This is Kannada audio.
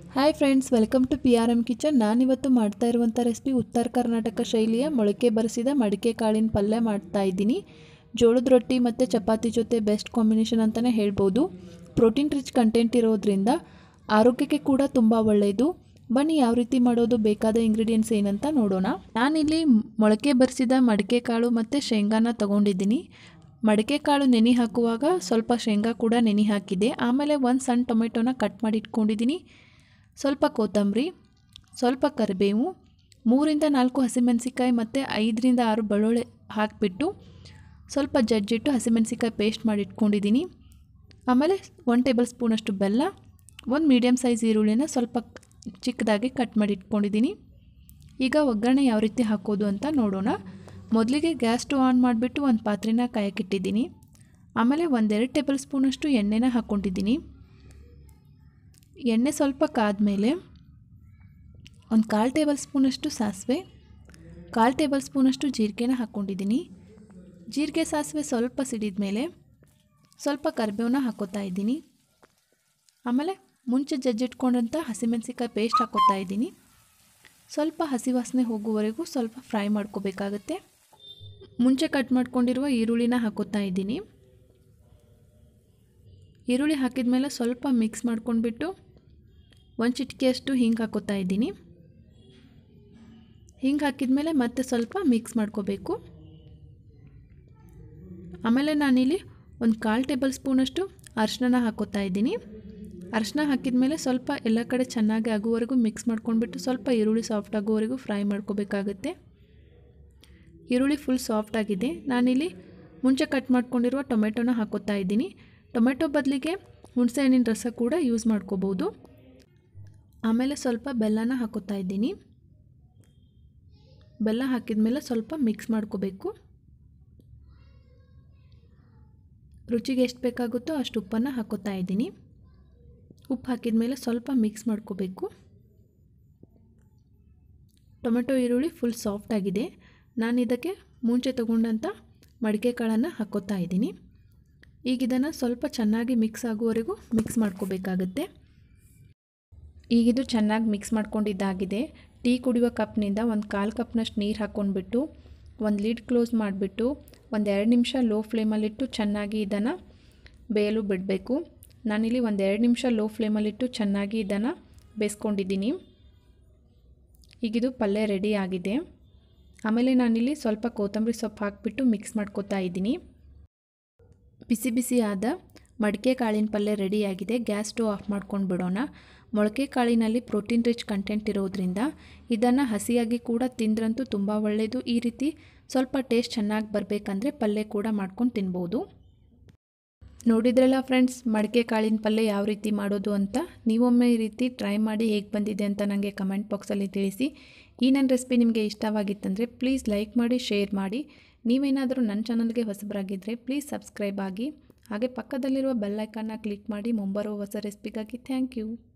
hi friends welcome to P R M kitchen ನಾನಿವತ್ತು ಮಾಡ್ತಾ ಇರುವಂಥ ರೆಸಿಪಿ ಉತ್ತರ ಕರ್ನಾಟಕ ಶೈಲಿಯ ಮೊಳಕೆ ಬರೆಸಿದ ಮಡಿಕೆ ಕಾಳಿನ ಪಲ್ಯ ಮಾಡ್ತಾ ಇದ್ದೀನಿ ಜೋಳದ ರೊಟ್ಟಿ ಮತ್ತು ಚಪಾತಿ ಜೊತೆ ಬೆಸ್ಟ್ ಕಾಂಬಿನೇಷನ್ ಅಂತಲೇ ಹೇಳ್ಬೋದು ಪ್ರೋಟೀನ್ ರಿಚ್ ಕಂಟೆಂಟ್ ಇರೋದ್ರಿಂದ ಆರೋಗ್ಯಕ್ಕೆ ಕೂಡ ತುಂಬ ಒಳ್ಳೆಯದು ಬನ್ನಿ ಯಾವ ರೀತಿ ಮಾಡೋದು ಬೇಕಾದ ಇಂಗ್ರೀಡಿಯೆಂಟ್ಸ್ ಏನಂತ ನೋಡೋಣ ನಾನಿಲ್ಲಿ ಮೊಳಕೆ ಬರೆಸಿದ ಮಡಿಕೆ ಕಾಳು ಮತ್ತು ಶೇಂಗಾನ ತೊಗೊಂಡಿದ್ದೀನಿ ಮಡಿಕೆ ಕಾಳು ನೆನೆ ಹಾಕುವಾಗ ಸ್ವಲ್ಪ ಶೇಂಗಾ ಕೂಡ ನೆನೆ ಹಾಕಿದೆ ಆಮೇಲೆ ಒಂದು ಸಣ್ಣ ಟೊಮೆಟೊನ ಕಟ್ ಮಾಡಿ ಇಟ್ಕೊಂಡಿದ್ದೀನಿ ಸ್ವಲ್ಪ ಕೊತ್ತಂಬರಿ ಸ್ವಲ್ಪ ಕರಿಬೇವು ಮೂರಿಂದ ನಾಲ್ಕು ಹಸಿಮೆಣಸಿಕಾಯಿ ಮತ್ತು ಐದರಿಂದ ಆರು ಬೆಳ್ಳುಳ್ಳಿ ಹಾಕಿಬಿಟ್ಟು ಸ್ವಲ್ಪ ಜಜ್ಜಿಟ್ಟು ಹಸಿಮೆಣಸಿಕಾಯಿ ಪೇಸ್ಟ್ ಮಾಡಿ ಇಟ್ಕೊಂಡಿದ್ದೀನಿ ಆಮೇಲೆ ಒನ್ ಟೇಬಲ್ ಸ್ಪೂನಷ್ಟು ಬೆಲ್ಲ ಒಂದು ಮೀಡಿಯಮ್ ಸೈಜ್ ಈರುಳ್ಳಿನ ಸ್ವಲ್ಪ ಚಿಕ್ಕದಾಗಿ ಕಟ್ ಮಾಡಿ ಇಟ್ಕೊಂಡಿದ್ದೀನಿ ಈಗ ಒಗ್ಗರಣೆ ಯಾವ ರೀತಿ ಹಾಕೋದು ಅಂತ ನೋಡೋಣ ಮೊದಲಿಗೆ ಗ್ಯಾಸ್ ಸ್ಟವ್ ಆನ್ ಮಾಡಿಬಿಟ್ಟು ಒಂದು ಪಾತ್ರೆನ ಕಾಯಕ್ಕಿಟ್ಟಿದ್ದೀನಿ ಆಮೇಲೆ ಒಂದೆರಡು ಟೇಬಲ್ ಸ್ಪೂನಷ್ಟು ಎಣ್ಣೆನ ಹಾಕ್ಕೊಂಡಿದ್ದೀನಿ ಎಣ್ಣೆ ಸ್ವಲ್ಪ ಕಾದ್ಮೇಲೆ ಒಂದು ಕಾಲು ಟೇಬಲ್ ಸ್ಪೂನಷ್ಟು ಸಾಸಿವೆ ಕಾಲು ಟೇಬಲ್ ಸ್ಪೂನಷ್ಟು ಜೀರಿಗೆನ ಹಾಕ್ಕೊಂಡಿದ್ದೀನಿ ಜೀರಿಗೆ ಸಾಸಿವೆ ಸ್ವಲ್ಪ ಸಿಡಿದ ಮೇಲೆ ಸ್ವಲ್ಪ ಕರಿಬೇವನ್ನ ಹಾಕೋತಾ ಇದ್ದೀನಿ ಆಮೇಲೆ ಮುಂಚೆ ಜಜ್ಜಿಟ್ಕೊಂಡಂಥ ಹಸಿಮೆಣಸಿಕಾಯಿ ಪೇಸ್ಟ್ ಹಾಕೋತಾ ಇದ್ದೀನಿ ಸ್ವಲ್ಪ ಹಸಿ ವಾಸನೆ ಹೋಗುವವರೆಗೂ ಸ್ವಲ್ಪ ಫ್ರೈ ಮಾಡ್ಕೋಬೇಕಾಗತ್ತೆ ಮುಂಚೆ ಕಟ್ ಮಾಡ್ಕೊಂಡಿರುವ ಈರುಳ್ಳಿನ ಹಾಕೋತಾ ಇದ್ದೀನಿ ಈರುಳ್ಳಿ ಹಾಕಿದ ಮೇಲೆ ಸ್ವಲ್ಪ ಮಿಕ್ಸ್ ಮಾಡ್ಕೊಂಡ್ಬಿಟ್ಟು ಒಂದು ಚಿಟಿಕೆಯಷ್ಟು ಹಿಂಗೆ ಹಾಕೋತಾ ಇದ್ದೀನಿ ಹಿಂಗೆ ಹಾಕಿದ ಮೇಲೆ ಮತ್ತೆ ಸ್ವಲ್ಪ ಮಿಕ್ಸ್ ಮಾಡ್ಕೋಬೇಕು ಆಮೇಲೆ ನಾನಿಲ್ಲಿ ಒಂದು ಕಾಲು ಟೇಬಲ್ ಸ್ಪೂನಷ್ಟು ಅರಿಶಿನ ಹಾಕೋತಾ ಇದ್ದೀನಿ ಅರಿಶಿನ ಹಾಕಿದ ಮೇಲೆ ಸ್ವಲ್ಪ ಎಲ್ಲ ಕಡೆ ಚೆನ್ನಾಗಿ ಆಗುವವರೆಗೂ ಮಿಕ್ಸ್ ಮಾಡ್ಕೊಂಡ್ಬಿಟ್ಟು ಸ್ವಲ್ಪ ಈರುಳ್ಳಿ ಸಾಫ್ಟ್ ಆಗುವವರೆಗೂ ಫ್ರೈ ಮಾಡ್ಕೋಬೇಕಾಗುತ್ತೆ ಈರುಳ್ಳಿ ಫುಲ್ ಸಾಫ್ಟ್ ಆಗಿದೆ ನಾನಿಲ್ಲಿ ಮುಂಚೆ ಕಟ್ ಮಾಡ್ಕೊಂಡಿರುವ ಟೊಮೆಟೊನ ಹಾಕೋತಾ ಇದ್ದೀನಿ ಟೊಮೆಟೊ ಬದಲಿಗೆ ಹುಣಸೆ ಹಣ್ಣಿನ ರಸ ಕೂಡ ಯೂಸ್ ಮಾಡ್ಕೋಬೋದು ಆಮೇಲೆ ಸ್ವಲ್ಪ ಬೆಲ್ಲನ ಹಾಕೋತಾ ಇದ್ದೀನಿ ಬೆಲ್ಲ ಹಾಕಿದ ಮೇಲೆ ಸ್ವಲ್ಪ ಮಿಕ್ಸ್ ಮಾಡ್ಕೋಬೇಕು ರುಚಿಗೆ ಎಷ್ಟು ಬೇಕಾಗುತ್ತೋ ಅಷ್ಟು ಉಪ್ಪನ್ನು ಹಾಕೋತಾ ಇದ್ದೀನಿ ಉಪ್ಪು ಹಾಕಿದ ಮೇಲೆ ಸ್ವಲ್ಪ ಮಿಕ್ಸ್ ಮಾಡ್ಕೋಬೇಕು ಟೊಮೆಟೊ ಈರುಳ್ಳಿ ಫುಲ್ ಸಾಫ್ಟ್ ಆಗಿದೆ ನಾನು ಇದಕ್ಕೆ ಮುಂಚೆ ತೊಗೊಂಡಂಥ ಮಡಿಕೆ ಕಾಳನ್ನು ಹಾಕೋತಾ ಇದ್ದೀನಿ ಈಗ ಇದನ್ನು ಸ್ವಲ್ಪ ಚೆನ್ನಾಗಿ ಮಿಕ್ಸ್ ಆಗುವವರೆಗೂ ಮಿಕ್ಸ್ ಮಾಡ್ಕೋಬೇಕಾಗತ್ತೆ ಈಗಿದು ಚೆನ್ನಾಗಿ ಮಿಕ್ಸ್ ಮಾಡ್ಕೊಂಡಿದ್ದಾಗಿದೆ ಟೀ ಕುಡಿಯುವ ಕಪ್ನಿಂದ ಒಂದು ಕಾಲು ಕಪ್ನಷ್ಟು ನೀರು ಹಾಕ್ಕೊಂಡ್ಬಿಟ್ಟು ಒಂದು ಲಿಡ್ ಕ್ಲೋಸ್ ಮಾಡಿಬಿಟ್ಟು ಒಂದು ಎರಡು ನಿಮಿಷ ಲೋ ಫ್ಲೇಮಲ್ಲಿಟ್ಟು ಚೆನ್ನಾಗಿ ಇದನ್ನು ಬೇಯಲು ಬಿಡಬೇಕು ನಾನಿಲ್ಲಿ ಒಂದು ಎರಡು ನಿಮಿಷ ಲೋ ಫ್ಲೇಮಲ್ಲಿಟ್ಟು ಚೆನ್ನಾಗಿ ಇದನ್ನು ಬೇಯಿಸ್ಕೊಂಡಿದ್ದೀನಿ ಈಗಿದು ಪಲ್ಯ ರೆಡಿ ಆಗಿದೆ ಆಮೇಲೆ ನಾನಿಲ್ಲಿ ಸ್ವಲ್ಪ ಕೊತ್ತಂಬರಿ ಸೊಪ್ಪು ಹಾಕಿಬಿಟ್ಟು ಮಿಕ್ಸ್ ಮಾಡ್ಕೋತಾ ಇದ್ದೀನಿ ಬಿಸಿ ಬಿಸಿ ಆದ ಮಡಿಕೆ ಕಾಳಿನ ಪಲ್ಯ ರೆಡಿಯಾಗಿದೆ ಗ್ಯಾಸ್ ಸ್ಟವ್ ಆಫ್ ಮಾಡ್ಕೊಂಡು ಬಿಡೋಣ ಮೊಳಕೆ ಕಾಳಿನಲ್ಲಿ ಪ್ರೋಟೀನ್ ರಿಚ್ ಕಂಟೆಂಟ್ ಇರೋದ್ರಿಂದ ಇದನ್ನು ಹಸಿಯಾಗಿ ಕೂಡ ತಿಂದ್ರಂತೂ ತುಂಬ ಒಳ್ಳೆಯದು ಈ ರೀತಿ ಸ್ವಲ್ಪ ಟೇಸ್ಟ್ ಚೆನ್ನಾಗಿ ಬರಬೇಕಂದ್ರೆ ಪಲ್ಯ ಕೂಡ ಮಾಡ್ಕೊಂಡು ತಿನ್ಬೋದು ನೋಡಿದ್ರಲ್ಲ ಫ್ರೆಂಡ್ಸ್ ಮಡಿಕೆ ಕಾಳಿನ ಪಲ್ಯ ಯಾವ ರೀತಿ ಮಾಡೋದು ಅಂತ ನೀವೊಮ್ಮೆ ಈ ರೀತಿ ಟ್ರೈ ಮಾಡಿ ಹೇಗೆ ಬಂದಿದೆ ಅಂತ ನನಗೆ ಕಮೆಂಟ್ ಬಾಕ್ಸಲ್ಲಿ ತಿಳಿಸಿ ಈ ನನ್ನ ರೆಸಿಪಿ ನಿಮಗೆ ಇಷ್ಟವಾಗಿತ್ತಂದರೆ ಪ್ಲೀಸ್ ಲೈಕ್ ಮಾಡಿ ಶೇರ್ ಮಾಡಿ ನೀವೇನಾದರೂ ನನ್ನ ಚಾನಲ್ಗೆ ಹೊಸಬರಾಗಿದ್ದರೆ ಪ್ಲೀಸ್ ಸಬ್ಸ್ಕ್ರೈಬ್ ಆಗಿ ಹಾಗೆ ಪಕ್ಕದಲ್ಲಿರುವ ಬೆಲ್ಲೈಕನ್ನ ಕ್ಲಿಕ್ ಮಾಡಿ ಮುಂಬರುವ ಹೊಸ ರೆಸಿಪಿಗಾಗಿ ಥ್ಯಾಂಕ್ ಯು